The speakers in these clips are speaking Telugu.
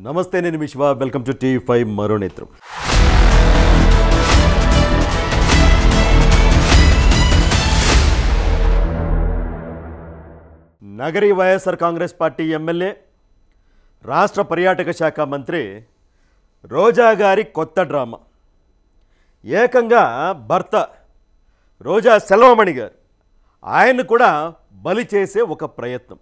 నమస్తే నేను విశ్వ వెల్కమ్ టు టీవీ ఫైవ్ మరో నేత్రం Nagari YSR Congress party MLA రాష్ట్ర పర్యాటక శాఖ మంత్రి రోజా గారి కొత్త డ్రామా ఏకంగా భర్త రోజా సెల్వమణి గారు ఆయన్ని కూడా బలి చేసే ఒక ప్రయత్నం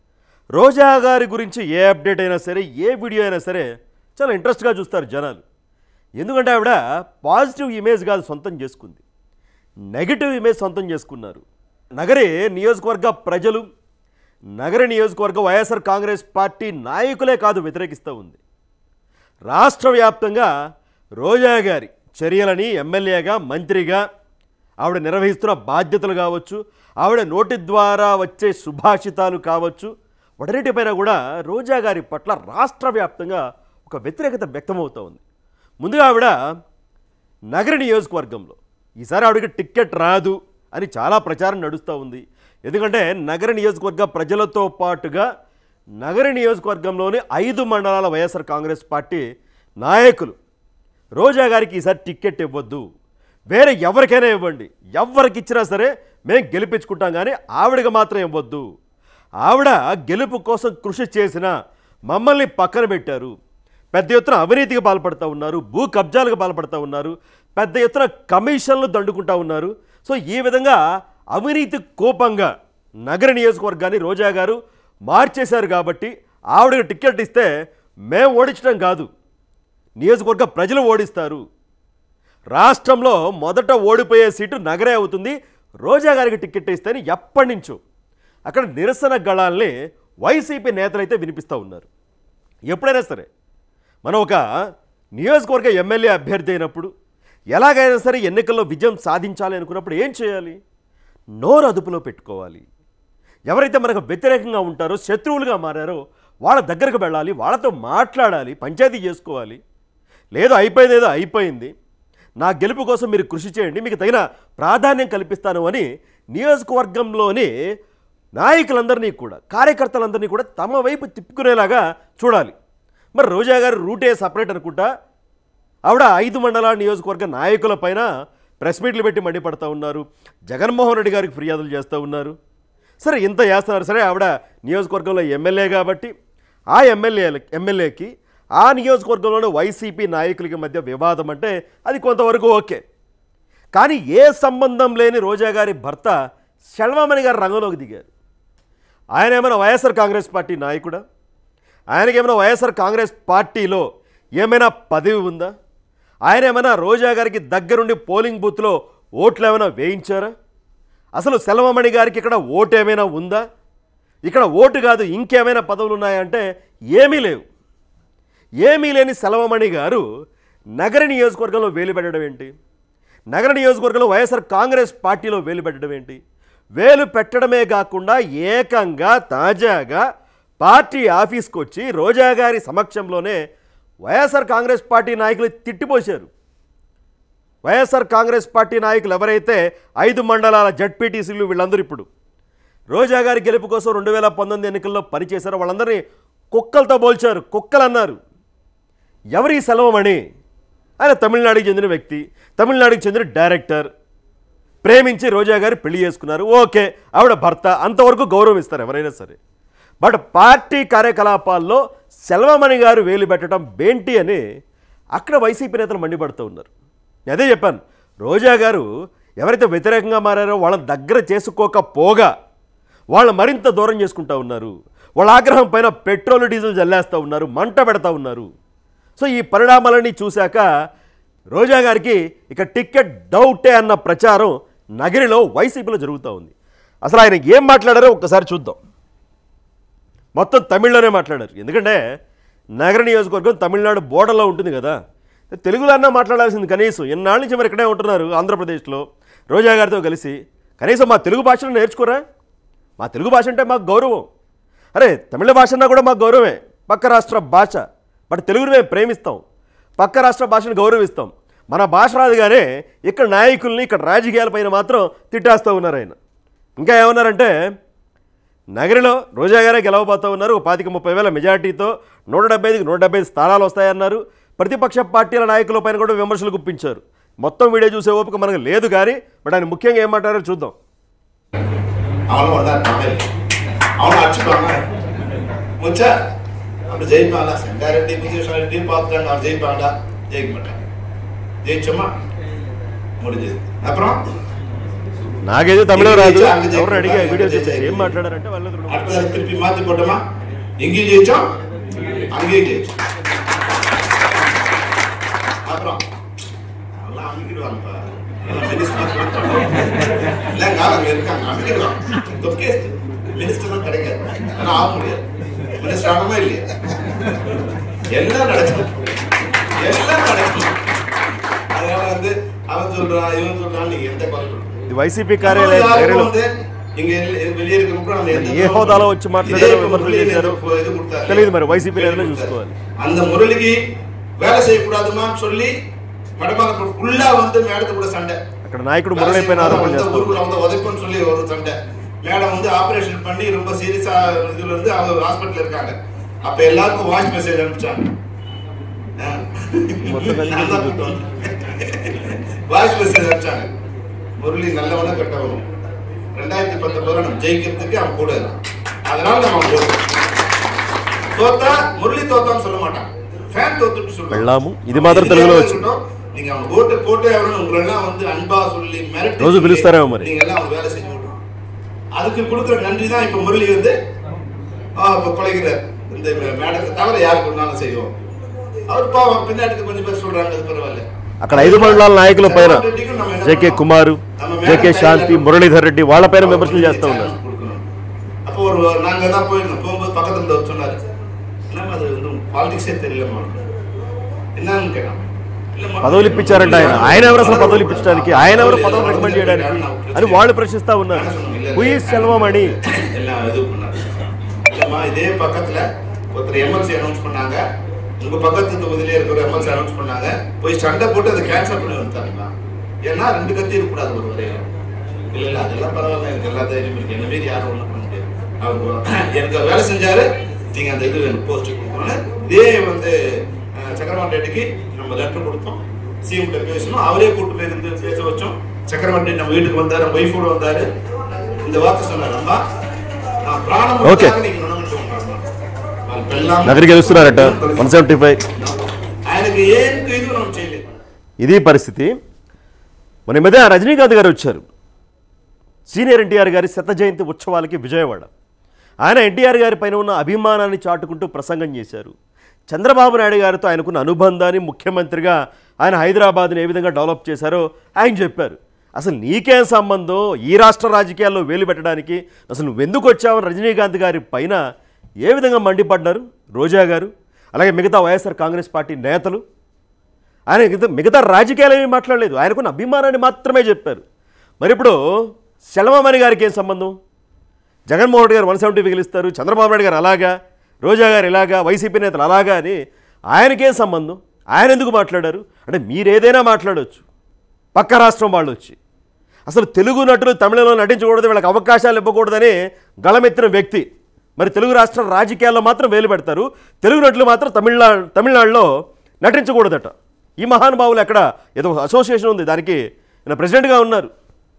రోజా గారి గురించి ఏ అప్డేట్ అయినా సరే ఏ వీడియో అయినా సరే చాలా ఇంట్రెస్ట్గా చూస్తారు జనాలు ఎందుకంటే ఆవిడ పాజిటివ్ ఇమేజ్ కాదు సొంతం చేసుకుంది నెగిటివ్ ఇమేజ్ సొంతం చేసుకున్నారు నగరి నియోజకవర్గ ప్రజలు నగర నియోజకవర్గ వైఎస్ఆర్ కాంగ్రెస్ పార్టీ నాయకులే కాదు వ్యతిరేకిస్తూ ఉంది రాష్ట్ర వ్యాప్తంగా రోజా గారి చర్యలని ఎమ్మెల్యేగా మంత్రిగా ఆవిడ నిర్వహిస్తున్న బాధ్యతలు కావచ్చు ఆవిడ నోటి ద్వారా వచ్చే సుభాషితాలు కావచ్చు వాటన్నిటిపైన కూడా రోజా గారి పట్ల రాష్ట్ర వ్యాప్తంగా ఒక వ్యతిరేకత వ్యక్తమవుతూ ఉంది ముందుగా ఆవిడ నగర నియోజకవర్గంలో ఈసారి ఆవిడకి టిక్కెట్ రాదు అని చాలా ప్రచారం నడుస్తూ ఉంది ఎందుకంటే నగర నియోజకవర్గ ప్రజలతో పాటుగా నగర నియోజకవర్గంలోని ఐదు మండలాల వైఎస్ఆర్ కాంగ్రెస్ పార్టీ నాయకులు రోజా గారికి ఈసారి టిక్కెట్ ఇవ్వద్దు వేరే ఎవరికైనా ఇవ్వండి ఎవరికి ఇచ్చినా సరే మేము గెలిపించుకుంటాం కానీ ఆవిడకి మాత్రం ఇవ్వద్దు ఆవిడ గెలుపు కోసం కృషి చేసిన మమ్మల్ని పక్కన పెట్టారు పెద్ద ఎత్తున అవినీతికి పాల్పడుతూ ఉన్నారు భూ కబ్జాలకు పాల్పడుతూ ఉన్నారు పెద్ద ఎత్తున కమిషన్లు దండుకుంటా ఉన్నారు సో ఈ విధంగా అవినీతి కోపంగా నగర నియోజకవర్గాన్ని రోజా గారు మార్చేశారు కాబట్టి ఆవిడకి టికెట్ ఇస్తే మేము ఓడించడం కాదు నియోజకవర్గ ప్రజలు ఓడిస్తారు రాష్ట్రంలో మొదట ఓడిపోయే సీటు నగరే అవుతుంది రోజా గారికి టికెట్ ఇస్తేని ఎప్పటి నుంచో అక్కడ నిరసన గళాల్ని వైసీపీ నేతలైతే వినిపిస్తూ ఉన్నారు ఎప్పుడైనా సరే మనం ఒక నియోజకవర్గ ఎమ్మెల్యే అభ్యర్థి అయినప్పుడు ఎలాగైనా సరే ఎన్నికల్లో విజయం సాధించాలి అనుకున్నప్పుడు ఏం చేయాలి నోరు అదుపులో పెట్టుకోవాలి ఎవరైతే మనకు వ్యతిరేకంగా ఉంటారో శత్రువులుగా మారారో వాళ్ళ దగ్గరకు వెళ్ళాలి వాళ్ళతో మాట్లాడాలి పంచాయతీ చేసుకోవాలి లేదో అయిపోయింది ఏదో అయిపోయింది నా గెలుపు కోసం మీరు కృషి చేయండి మీకు తగిన ప్రాధాన్యం కల్పిస్తాను అని నియోజకవర్గంలోని నాయకులందరినీ కూడా కార్యకర్తలందరినీ కూడా తమ వైపు తిప్పుకునేలాగా చూడాలి మరి రోజా గారు రూటే సపరేట్ అనుకుంటా ఆవిడ ఐదు మండల నియోజకవర్గ నాయకుల పైన ప్రెస్ మీట్లు పెట్టి మండిపడతా ఉన్నారు జగన్మోహన్ రెడ్డి గారికి ఫిర్యాదులు చేస్తూ ఉన్నారు సరే ఇంత చేస్తున్నారు సరే ఆవిడ నియోజకవర్గంలో ఎమ్మెల్యే కాబట్టి ఆ ఎమ్మెల్యే ఎమ్మెల్యేకి ఆ నియోజకవర్గంలోని వైసీపీ నాయకులకి మధ్య వివాదం అంటే అది కొంతవరకు ఓకే కానీ ఏ సంబంధం లేని రోజా గారి భర్త శల్వమణి గారు రంగంలోకి దిగారు ఆయన ఏమైనా వైఎస్ఆర్ కాంగ్రెస్ పార్టీ నాయకుడా ఆయనకి ఏమైనా వైఎస్ఆర్ కాంగ్రెస్ పార్టీలో ఏమైనా పదవి ఉందా ఆయన ఏమైనా రోజా గారికి దగ్గరుండి పోలింగ్ బూత్లో ఓట్లు ఏమైనా వేయించారా అసలు సెల్వమణి గారికి ఇక్కడ ఓటు ఏమైనా ఉందా ఇక్కడ ఓటు కాదు ఇంకేమైనా పదవులు ఉన్నాయంటే ఏమీ లేవు ఏమీ లేని సెలవమణి గారు నగర నియోజకవర్గంలో వేలు పెట్టడం ఏంటి నగర నియోజకవర్గంలో వైఎస్ఆర్ కాంగ్రెస్ పార్టీలో వేలు పెట్టడం ఏంటి వేలు పెట్టడమే కాకుండా ఏకంగా తాజాగా పార్టీ ఆఫీస్కి వచ్చి రోజా గారి సమక్షంలోనే వైఎస్ఆర్ కాంగ్రెస్ పార్టీ నాయకులు తిట్టిపోశారు వైఎస్ఆర్ కాంగ్రెస్ పార్టీ నాయకులు ఎవరైతే ఐదు మండలాల జడ్పీటీసీలు వీళ్ళందరూ ఇప్పుడు రోజా గారి గెలుపు కోసం రెండు వేల పంతొమ్మిది ఎన్నికల్లో పనిచేశారో వాళ్ళందరినీ కుక్కలతో పోల్చారు కుక్కలు అన్నారు ఎవరి సెలవమణి ఆయన తమిళనాడుకి చెందిన వ్యక్తి తమిళనాడుకి చెందిన డైరెక్టర్ ప్రేమించి రోజా గారు పెళ్లి చేసుకున్నారు ఓకే ఆవిడ భర్త అంతవరకు గౌరవం ఇస్తారు ఎవరైనా సరే బట్ పార్టీ కార్యకలాపాల్లో సెల్వమణి గారు వేలు పెట్టడం బేంటి అని అక్కడ వైసీపీ నేతలు మండిపడుతూ ఉన్నారు నేను అదే చెప్పాను రోజా గారు ఎవరైతే వ్యతిరేకంగా మారారో వాళ్ళని దగ్గర చేసుకోకపోగా వాళ్ళు మరింత దూరం చేసుకుంటా ఉన్నారు వాళ్ళ ఆగ్రహం పైన పెట్రోల్ డీజిల్ జల్లేస్తూ ఉన్నారు మంట పెడతా ఉన్నారు సో ఈ పరిణామాలన్నీ చూశాక రోజా గారికి ఇక టికెట్ డౌటే అన్న ప్రచారం నగరిలో వైసీపీలో జరుగుతూ ఉంది అసలు ఆయన ఏం మాట్లాడారో ఒక్కసారి చూద్దాం మొత్తం తమిళ్లోనే మాట్లాడారు ఎందుకంటే నగర నియోజకవర్గం తమిళనాడు బోర్డర్లో ఉంటుంది కదా తెలుగులో అన్నా మాట్లాడాల్సింది కనీసం ఎన్నాళ్ళ నుంచి మరి ఇక్కడే ఉంటున్నారు ఆంధ్రప్రదేశ్లో రోజా గారితో కలిసి కనీసం మా తెలుగు భాషను నేర్చుకోరా మా తెలుగు భాష అంటే మాకు గౌరవం అరే తమిళ భాష అన్నా కూడా మాకు గౌరవమే పక్క రాష్ట్ర భాష బట్ తెలుగుని మేము ప్రేమిస్తాం పక్క రాష్ట్ర భాషను గౌరవిస్తాం మన భాష రాదుగానే ఇక్కడ నాయకుల్ని ఇక్కడ రాజకీయాలపైన మాత్రం తిట్టేస్తూ ఉన్నారు ఆయన ఇంకా ఏమన్నారంటే నగరిలో రోజా గారే గెలవబోతూ ఉన్నారు ఒక పాతిక ముప్పై వేల మెజార్టీతో నూట డెబ్బై ఐదుకి నూట డెబ్బై ఐదు స్థానాలు వస్తాయన్నారు ప్రతిపక్ష పార్టీల నాయకుల పైన కూడా విమర్శలు గుప్పించారు మొత్తం వీడియో చూసే ఓపిక మనకు లేదు కానీ బట్ ఆయన ముఖ్యంగా ఏమంటారో చూద్దాం அவனும் வந்தான் தமிழ் அவனும் அடிச்சுப்பாங்க முச்சா அப்படி ஜெயிப்பாங்களா செங்காரெட்டி புதிய ரெட்டி பார்த்துட்டாங்க அவன் ஜெயிப்பாங்களா ஜெயிக்க மாட்டாங்க ஜெயிச்சோமா முடிஞ்சது அப்புறம் నాకైతే తమిళ రాదు అங்கே జైలు ఎవరు అడిగా అங்கே వీడియో జైలు చూసి ఏం మాట్లాడారంటే వాళ్ళు அடுத்தது திருப்பி மாத்தி போட்டோமா எங்கேயும் ஜெயிச்சோம் அங்கேயும் ஜெயிச்சோம் அப்புறம் அதெல்லாம் அமைக்கிடுவாங்கப்பா எல்லாம் மினிஸ்டர் இல்லைங்க அங்க இருக்காங்க அமைக்கிடுவாங்க தொக்கே மினிஸ்டர் தான் கிடைக்காது ஆனா ஆக முடியாது மினிஸ்டர் ஆகணுமா இல்லையா எல்லாம் நடக்கும் எல்லாம் நடக்கும் அதனால வந்து அவன் சொல்றான் இவன் சொல்றான் நீங்க எந்த குறை சொல்றீங்க? ఇది వైసీపీ కార్యాలయం யாருக்கும் నగరిలో வந்து இங்க எல்ல- வெளியே இருக்கிறப்ப நம்ம எந்த ఏ హోదాలో వచ్చి మాట్లాడారో இதே విమర్శలు முரளி చేశారు எனக்கு இது கொடுத்தாரு. తెలియదు మరి వైసీపీ నేతలే கொடுத்தாரு. చూసుకోవాలి அந்த முரளிக்கு வேலை செய்யக்கூடாதுமான்னு சொல்லி வடமாநில ஃபுல்லா வந்து மேடத்து கூட சண்டை అక్కడ నాయకుడు మురళి పైన ఆరోపణ வந்து చేస్తారు ஊருக்குள்ள வந்து உதைப்புன்னு சொல்லி ஒரு சண்டை மேடம் வந்து ஆபரேஷன் பண்ணி ரொம்ப சீரியஸா இதுல இருந்து அவங்க ஹாஸ்பிட்டல் இருக்காங்க அப்ப எல்லாருக்கும் வாய்ஸ் மெசேஜ் அனுப்பிச்சாங்க வாய்ஸ் மெசேஜ் அனுப்பிச்சாங்க முரளி நல்லவன கெட்டவனும் ரெண்டாயிரத்தி பத்தொன்பதுல நம்ம ஜெயிக்கிறதுக்கு அவன் கூட இருக்கான் அதனால நம்ம அவன் கூட தோத்தா முரளி தோத்தான்னு சொல்ல மாட்டான் ஃபேன் தோத்துட்டு சொல்லுவான் వెళ్ళాము ఇది మాత్రం తెలుగులో వచ్చింది இருக்கட்டும், நீங்க அவங்க ஓட்டு போட்டு அவரும் உங்களை எல்லாம் வந்து அன்பா சொல்லி மிரட்டி రోజు சொல்லி పిలుస్తారేమో మరి. நீங்க எல்லாம் அவங்க வேலை செஞ்சு விட்டுரும் அதுக்கு கொடுக்குற நன்றி தான் இப்ப முரளி வந்து ஆ, இப்ப கொலைகிறார் இந்த மேடத்தை தவிர யாருக்கு ஒன்றாலும் செய்வோம் அவர் பாவம் பின்னாடி கொஞ்சம் பேர் சொல்றாங்க அது பரவாயில்ல అక్కడ ఐదు మండలాల నాయకుల పైన జేకే కుమారు జేకే శాంతి మురళీధర్ రెడ్డి వాళ్ళ పైన విమర్శలు చేస్తూ ఉన్నారు கொடுக்கணும். அப்போ ஒரு நாங்க தான் போயிருந்தோம் போகும்போது பக்கத்துல இருந்தவர் சொன்னாரு என்னம்மா அது வந்து பாலிடிக்ஸே தெரியலம்மா என்னன்னு கேட்டோம் இல்லம்மா, పదవులు ఇప్పించారంట ఆయన ఆయన ఎవరు అసలు పదవులు ఇప్పించడానికి ఆయన ఎవరు పదవులు రికమెండ్ చేయడానికి అని వాళ్ళు ప్రశ్నిస్తా ఉన్నారు హుయి సెల్వమణి எல்லாம் இது பண்ணாரு இல்லம்மா இதே பக்கத்துல ஒருத்தர் எம்எல்சி அனௌன்ஸ் பண்ணாங்க உங்க பக்கத்து தொகுதியிலே இருக்கிற எம்எல்சி அனௌன்ஸ் பண்ணாங்க போய் சண்டை போட்டு அதை கேன்சல் பண்ணி வந்துட்டாங்களா ஏன்னா ரெண்டு கத்தி இருக்கக்கூடாது ஒரு வரையில இல்ல இல்ல அதெல்லாம் பரவாயில்ல எனக்கு எல்லா தைரியம் இருக்கு என்ன மீறி யாரும் ஒண்ணும் பண்ண முடியாது அவர் எனக்கு வேலை செஞ்சாரு நீங்க அந்த இது எனக்கு போஸ்ட் கொடுக்கணும் இதே வந்து அஹ், சக்கரவர்த்தி ரெட்டிக்கு நம்ம லெட்டர் கொடுத்தோம் சிஎம் கிட்ட பேசணும் அவரே கூட்டு போய் இருந்து பேச வச்சோம் சக்கரவர்த்தி நம்ம வீட்டுக்கு வந்தாரு ஒய்ஃபோட வந்தாரு இந்த வார்த்தை சொன்னார் அம்மா நான் ప్రాణం Okay. వచ్చాక నీకు రుణం ఉంటాను వాళ్ళ పెళ్ళాం నగరికి గెలుస్తున్నారట వన్ సెవెంటీ ఫైవ్ ఆయనకి ఏం ఇది మనం చేయలేదు ఇది పరిస్థితి మన ఈ మధ్య రజనీకాంత్ గారు వచ్చారు సీనియర్ ఎన్టీఆర్ గారి శత జయంతి ఉత్సవాలకి విజయవాడ ఆయన ఎన్టీఆర్ గారి పైన ఉన్న అభిమానాన్ని చాటుకుంటూ ప్రసంగం చేశారు చంద్రబాబు నాయుడు గారితో ఆయనకున్న అనుబంధాన్ని ముఖ్యమంత్రిగా ఆయన హైదరాబాద్ని ఏ విధంగా డెవలప్ చేశారో ఆయన చెప్పారు అసలు నీకేం సంబంధం ఈ రాష్ట్ర రాజకీయాల్లో వేలు పెట్టడానికి అసలు నువ్వెందుకు వచ్చావని రజనీకాంత్ గారి పైన ఏ విధంగా మండిపడ్డారు రోజా గారు అలాగే మిగతా వైఎస్ఆర్ కాంగ్రెస్ పార్టీ నేతలు ఆయన మిగతా మిగతా రాజకీయాలు ఏమీ మాట్లాడలేదు ఆయనకున్న అభిమానాన్ని మాత్రమే చెప్పారు మరి ఇప్పుడు సెలవమణి గారికి ఏం సంబంధం జగన్మోహన్ రెడ్డి గారు వన్ సెవెంటీ గెలుస్తారు చంద్రబాబు నాయుడు గారు అలాగా రోజా గారు ఇలాగా వైసీపీ నేతలు అలాగా అని ఆయనకేం సంబంధం ఆయన ఎందుకు మాట్లాడారు అంటే మీరేదైనా మాట్లాడవచ్చు పక్క రాష్ట్రం వాళ్ళు వచ్చి అసలు తెలుగు నటులు తమిళంలో నటించకూడదు వీళ్ళకి అవకాశాలు ఇవ్వకూడదని గళమెత్తిన వ్యక్తి మరి తెలుగు రాష్ట్ర రాజకీయాల్లో మాత్రం వేలు పెడతారు తెలుగు నటులు మాత్రం తమిళనాడు తమిళనాడులో నటించకూడదట ఈ మహానుభావులు ఎక్కడ ఏదో అసోసియేషన్ ఉంది దానికి ఈయన ప్రెసిడెంట్గా ఉన్నారు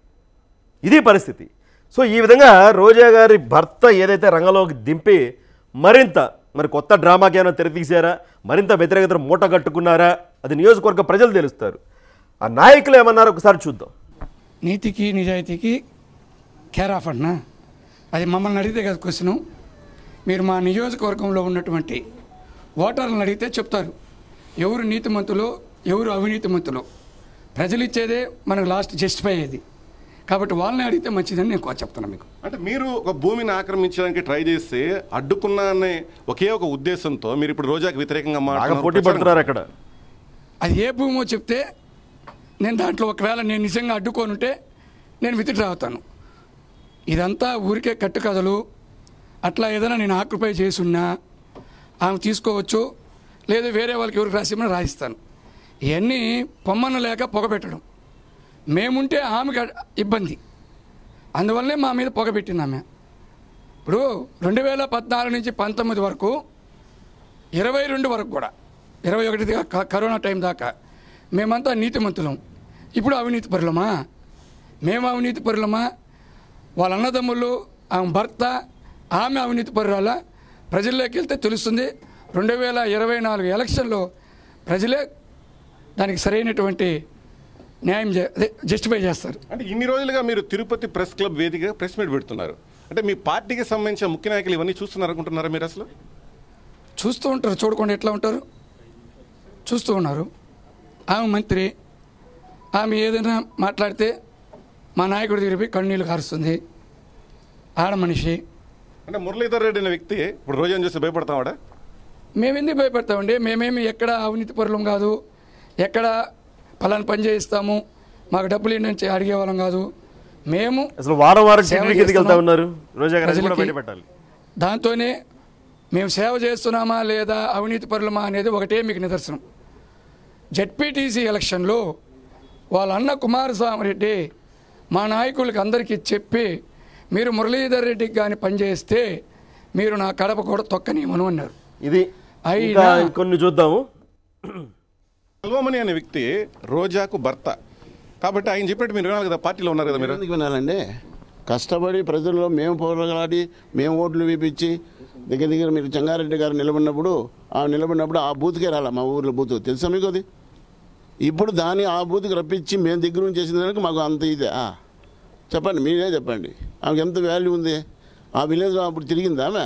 ఇది పరిస్థితి సో ఈ విధంగా రోజా గారి భర్త ఏదైతే రంగంలోకి దింపి మరింత మరి కొత్త డ్రామాకి ఏమైనా తెరతీశారా మరింత వ్యతిరేకతను మూట కట్టుకున్నారా అది నియోజకవర్గ ప్రజలు తెలుస్తారు ఆ నాయకులు ఏమన్నారో ఒకసారి చూద్దాం నీతికి నిజాయితీకి కేర్ ఆఫ్ అన్నా అది మమ్మల్ని అడిగితే కదా క్వశ్చను మీరు మా నియోజకవర్గంలో ఉన్నటువంటి ఓటర్లను అడిగితే చెప్తారు ఎవరు నీతిమంతులో ఎవరు అవినీతిమంతులో ప్రజలు ఇచ్చేదే మనకు లాస్ట్ జస్టిఫై అయ్యేది కాబట్టి వాళ్ళని అడిగితే మంచిదని నేను చెప్తున్నాను మీకు అంటే మీరు ఒక భూమిని ఆక్రమించడానికి ట్రై చేస్తే అడ్డుకున్నా అనే ఒకే ఒక ఉద్దేశంతో మీరు ఇప్పుడు రోజాకి వ్యతిరేకంగా బాగా మాట్లాడుతున్నారు. పోటీ పడుతున్నారు అక్కడ అది ఏ భూమో చెప్తే నేను దాంట్లో ఒకవేళ నేను నిజంగా అడ్డుకొని ఉంటే నేను విత్డ్రా అవుతాను ఇదంతా ఊరికే కట్టుకథలు అట్లా ఏదైనా నేను ఆక్యుపై చేసున్నా ఆమె తీసుకోవచ్చు లేదా వేరే వాళ్ళకి ఎవరికి రాసిమని రాయిస్తాను ఇవన్నీ పొమ్మన లేక పొగ పెట్టడం మేముంటే ఆమెకి ఇబ్బంది అందువల్లనే మా మీద పొగ పెట్టింది ఆమె ఇప్పుడు రెండు వేల పద్నాలుగు నుంచి పంతొమ్మిది వరకు ఇరవై రెండు వరకు కూడా ఇరవై ఒకటి దా- క- కరోనా టైం దాకా మేమంతా నీతిమంతులం ఇప్పుడు అవినీతి పరులమా మేము అవినీతి పరులమా వాళ్ళ అన్నదమ్ములు ఆమె భర్త ఆమె అవినీతి పరురాల ప్రజల్లోకి వెళ్తే తెలుస్తుంది రెండు వేల ఇరవై నాలుగు ఎలక్షన్లో ప్రజలే దానికి సరైనటువంటి న్యాయం చే అదే జస్టిఫై చేస్తారు అంటే ఇన్ని రోజులుగా మీరు తిరుపతి ప్రెస్ క్లబ్ వేదికగా ప్రెస్ మీట్ పెడుతున్నారు అంటే మీ పార్టీకి సంబంధించిన ముఖ్య నాయకులు ఇవన్నీ చూస్తున్నారు అనుకుంటున్నారా మీరు అసలు చూస్తూ ఉంటారు చూడకుండా ఎట్లా ఉంటారు చూస్తూ ఉన్నారు ఆమె మంత్రి ఆమె ఏదైనా మాట్లాడితే మా నాయకుడి దగ్గర పోయి కన్నీళ్ళు కారుస్తుంది ఆడ మనిషి అంటే మురళీధర్ రెడ్డి అనే వ్యక్తి ఇప్పుడు రోజు చూసి భయపడతావాడా మేమెందుకు భయపడతామండి మేమేమి ఎక్కడ అవినీతి పరులం కాదు ఎక్కడ పలాని పని చేయిస్తాము మాకు డబ్బులు ఏంటని అడిగే వాళ్ళం కాదు మేము అసలు వారం వారం సేవ టికెట్ కిందకి వెళ్తా చేస్తున్నాం. ఉన్నారు రోజా గారు అది కూడా ప్రజలకి. బయట పెట్టాలి దాంతోనే మేము సేవ చేస్తున్నామా లేదా అవినీతి పరులమా అనేది ఒకటే మీకు నిదర్శనం జెడ్పీటీసీ ఎలక్షన్లో వాళ్ళ అన్న కుమారస్వామి రెడ్డి మా నాయకులకి అందరికీ చెప్పి మీరు మురళీధర్ రెడ్డికి కానీ పనిచేస్తే మీరు నా కడప కూడా తొక్కనీయమను అన్నారు ఇది అయినా- ఇంకా కొన్ని చూద్దాము సెల్వమణి అనే వ్యక్తి రోజాకు భర్త కాబట్టి ఆయన చెప్పినట్టు మీరు వినాలి కదా పార్టీలో ఉన్నారు కదా మీరు ఎందుకు వినాలండి కష్టపడి ప్రజల్లో మేము పోరాడి మేము ఓట్లు వేపించి దగ్గర దగ్గర మీరు చెంగారెడ్డి గారు నిలబడినప్పుడు ఆ నిలబడినప్పుడు ఆ బూత్కే రాలా మా ఊర్లో బూత్ తెలుసా మీకు అది ఇప్పుడు దాన్ని ఆ బూత్కి రప్పించి మేము దగ్గర నుంచి చేసిన దానికి మాకు అంత ఇదే ఆ, చెప్పండి మీరే చెప్పండి ఆమెకు ఎంత వాల్యూ ఉంది ఆ విలేజ్లో అప్పుడు తిరిగిందా ఆమె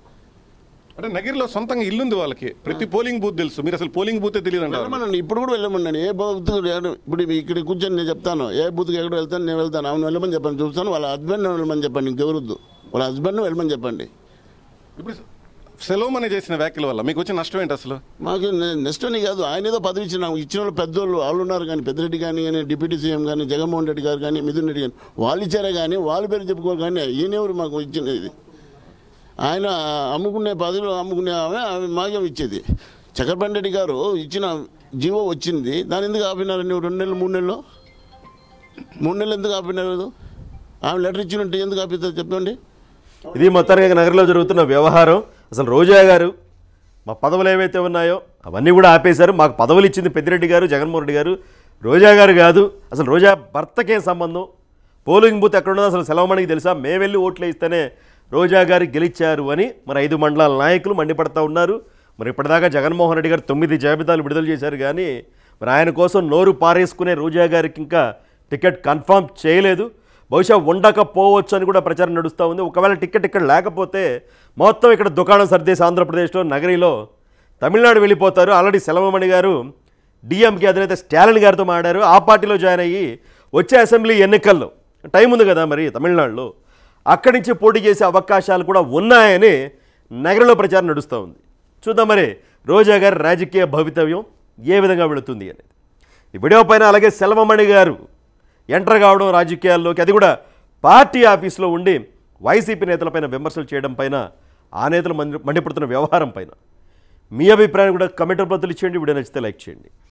అంటే నగిరిలో సొంతంగా ఇల్లుంది వాళ్ళకి ప్రతి పోలింగ్ బూత్ తెలుసు మీరు అసలు పోలింగ్ బూతే తెలియదు అంటారు వెళ్ళమనండి ఇప్పుడు కూడా వెళ్ళమనండి ఏ బూత్ ఇప్పుడు ఇక్కడ కూర్చొని నేను చెప్తాను ఏ బూత్కి ఎక్కడ వెళ్తాను నేను వెళ్తాను ఆమెను వెళ్ళమని చెప్పండి చూస్తాను వాళ్ళ హస్బెండ్ వెళ్ళమని చెప్పండి ఇంకెవరొద్దు వాళ్ళ హస్బెండ్ వెళ్ళమని చెప్పండి ఇప్పుడు సెలవుమని చేసిన వ్యాఖ్యల వల్ల మీకు వచ్చిన నష్టం ఏంటి అసలు మాకు నె- నెక్స్ట్ అని కాదు ఆయన ఏదో పదవి ఇచ్చిన ఇచ్చిన వాళ్ళు పెద్దోళ్ళు వాళ్ళు ఉన్నారు కానీ పెద్దరెడ్డి కానీ కానీ డిప్యూటీ సీఎం కానీ జగన్మోహన్ రెడ్డి గారు కానీ మిథున్ రెడ్డి కానీ వాళ్ళు ఇచ్చారే కానీ వాళ్ళ పేరు చెప్పుకోరు కానీ ఈయనెవరు మాకు ఇచ్చింది ఇది ఆయన అమ్ముకునే పదవిలో అమ్ముకునే ఆమె ఆమె మాకేం ఇచ్చేది చక్రపాణి రెడ్డి గారు ఇచ్చిన జీవో వచ్చింది దాని ఎందుకు ఆపినారు నువ్వు రెండు నెలలు మూడు నెలలు మూడు నెలలు ఎందుకు ఆపినారు ఆమె లెటర్ ఇచ్చినట్టు ఎందుకు ఆపిస్తారు చెప్పండి ఇది మొత్తానికి నగరంలో జరుగుతున్న వ్యవహారం అసలు రోజా గారు మా పదవులు ఏవైతే ఉన్నాయో అవన్నీ కూడా ఆపేశారు మాకు పదవులు ఇచ్చింది పెద్దిరెడ్డి గారు జగన్మోహన్ రెడ్డి గారు రోజా గారు కాదు అసలు రోజా భర్తకేం సంబంధం పోలింగ్ బూత్ ఎక్కడ ఉన్నదో అసలు సెలవుమణికి తెలుసా మేము వెళ్ళి ఓట్లు వేస్తేనే రోజా గారు గెలిచారు అని మరి ఐదు మండలాల నాయకులు మండిపడతా ఉన్నారు మరి ఇప్పటిదాకా జగన్మోహన్ రెడ్డి గారు తొమ్మిది జాబితాలు విడుదల చేశారు కానీ మరి ఆయన కోసం నోరు పారేసుకునే రోజా గారికి ఇంకా టికెట్ కన్ఫర్మ్ చేయలేదు బహుశా ఉండకపోవచ్చు అని కూడా ప్రచారం నడుస్తూ ఉంది ఒకవేళ టికెట్ ఇక్కడ లేకపోతే మొత్తం ఇక్కడ దుకాణం సర్దేసి ఆంధ్రప్రదేశ్లో నగరిలో తమిళనాడు వెళ్ళిపోతారు ఆల్రెడీ సెలవమణి గారు డిఎంకే అధినేత స్టాలిన్ గారితో మాట్లాడారు ఆ పార్టీలో జాయిన్ అయ్యి వచ్చే అసెంబ్లీ ఎన్నికల్లో టైం ఉంది కదా మరి తమిళనాడులో అక్కడి నుంచి పోటీ చేసే అవకాశాలు కూడా ఉన్నాయని నగరంలో ప్రచారం నడుస్తూ ఉంది చూద్దాం మరి రోజా గారి రాజకీయ భవితవ్యం ఏ విధంగా వెళుతుంది అనేది ఈ వీడియో పైన అలాగే సెల్వమణి గారు ఎంటర్ కావడం రాజకీయాల్లోకి అది కూడా పార్టీ ఆఫీస్లో ఉండి వైసీపీ నేతలపైన విమర్శలు చేయడం పైన ఆ నేతలు మండి మండిపడుతున్న వ్యవహారం పైన మీ అభిప్రాయం కూడా కమెంట్ రూపంలో తెలియచేయండి వీడియో నచ్చితే లైక్ చేయండి